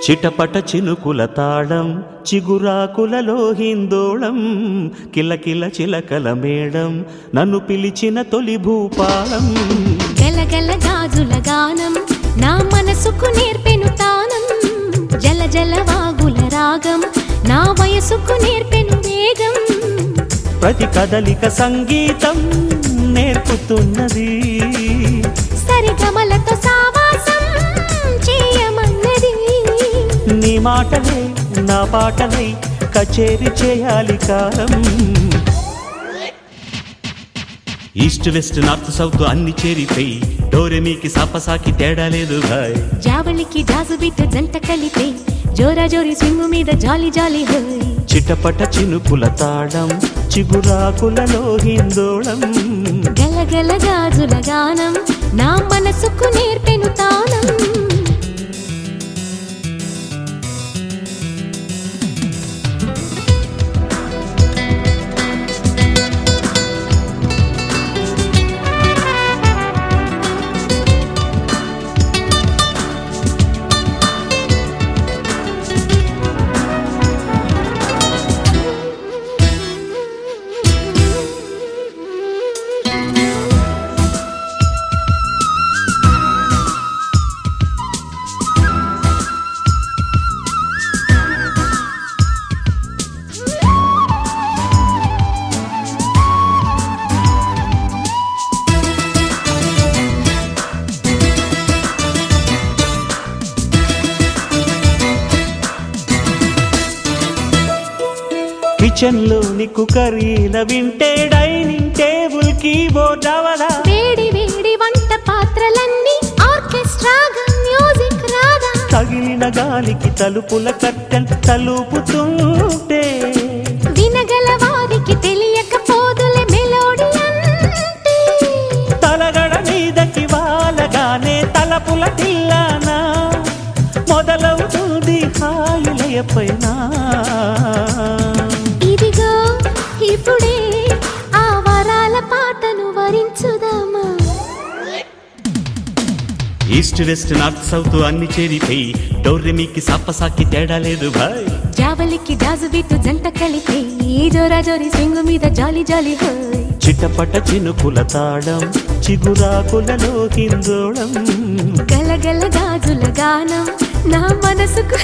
చిటపట చినుకుల తాళం చిగురాకులలో హిందోళం కిలకిల చిలకల మేడం నన్ను పిలిచిన తొలి భూపాలం గలగల గాజుల గానం నా మనసుకు నేర్పెను తానం జల జల వాగుల రాగం నా వయసుకు నేర్పెను వేగం ప్రతి కదలిక సంగీతం నేర్పుతున్నది సరిగమలతో సావాసం చేయమన్నది నీ మాటలే నా పాటలై కచేరి చేయాలి కాలం ఈస్ట్ వెస్ట్ నార్త్ సౌత్ అన్ని చేరిపోయి డోరెమీకి సాపసాకి తేడా లేదు భాయ్ జావళికి జాజు బిట్టు జంట కలిపే జోరా జోరి స్వింగు మీద జాలి జాలి హోయ్ చిటపట చినుకుల తాళం చిగురాకులలో హిందోళం గలగల గాజుల గానం నా మనసుకు నేర్పెను తానం కిచెన్ లోని కుకరీల వింటే డైనింగ్ టేబుల్ కీబోర్డ్ అవలా వేడి వేడి వంట పాత్రలన్నీ ఆర్కెస్ట్రాగా మ్యూజిక్ రాదా తగిలిన గాలికి తలుపుల కట్టెల్ తలుపుతుంటే వినగల వారికి తెలియకపోదులే మెలోడీ అంటే తలగడ మీదకి వాలగానే తలపుల తిల్లానా మొదలవుతుంది హాయిలయ పైన ఇదిగో ఇప్పుడే ఆ వరాల పాటను వరించుదామా ఈస్ట్ వెస్ట్ నార్త్ సౌత్ అన్ని చేరిపోయి డోర్రెమీకి సాపసాకి తేడా లేదు భాయ్ జావలికి జాజు బిట్టు జంట కలిపే జోరా జోరి సింగు మీద జాలి జాలి హోయ్ చిటపట చినుకుల తాళం చిగురాకులలో హిందోళం గలగల గాజుల గానం నా మనసుకు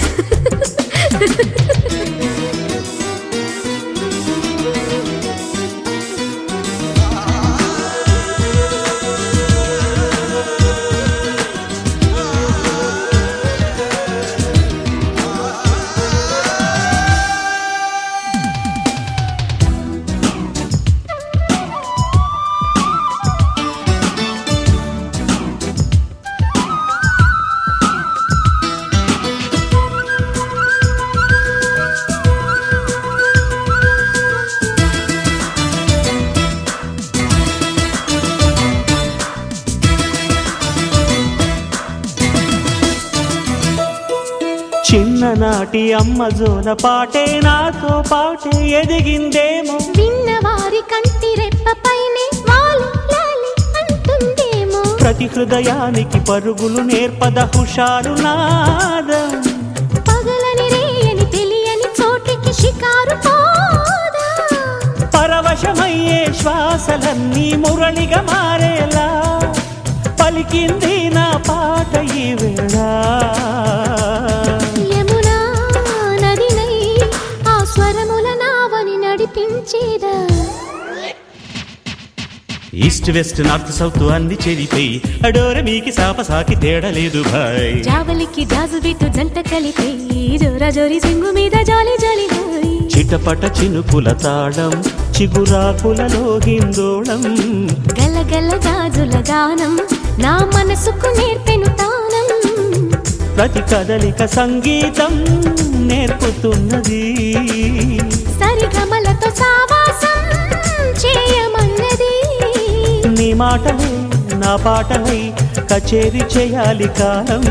చిన్ననాటి అమ్మ జోల పాటే నాతో పాటే ఎదిగిందేమో విన్నవారి కంటి రెప్పపైనే వాలి లాలి అంటుందేమో ప్రతి హృదయానికి పరుగులు నేర్పద హుషారు నాదం పగలని రేయని తెలియని చోటికి షికారు పోదా పరవశమయ్యే శ్వాసలన్నీ మురళిగా మారేలా పలికింది నా పాట ఈ వేళ యమునా నదినై ఆ స్వరముల నావని నడిపించేదా ఈస్ట్ వెస్ట్ నార్త్ సౌత్ అన్ని చెరిపోయి అడోర మీకి సాపసాకి తేడా లేదు భాయ్ జావలికి జాజు బిట్టు జంట కలిపే జోరా జోరి సింగు మీద జాలి జాలి హోయ్ చిటపట చినుకుల తాళం చిగురాకులలో హిందోళం గలగల గాజుల గానం నా మనసుకు నేర్పెను తానం ప్రతి కదలిక సంగీతం నేర్పుతున్నది సరిగమలతో సావాసం చేయమన్నది నీ మాటలే నా పాటలై కచేరి చేయాలి కాలం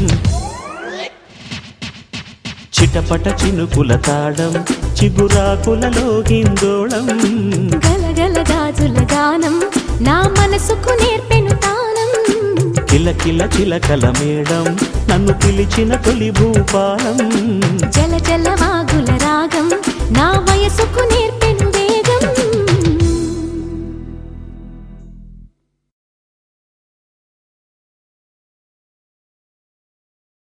చిటపట చినుకుల తాళం చిగురాకులలో హిందోళం గలగల గాజుల గానం నా మనసుకు నేర్పెను తానం కిల కిలకిల చిలకల మేడం నన్ను పిలిచిన తొలి భూపాలం జల జల వాగుల రాగం నా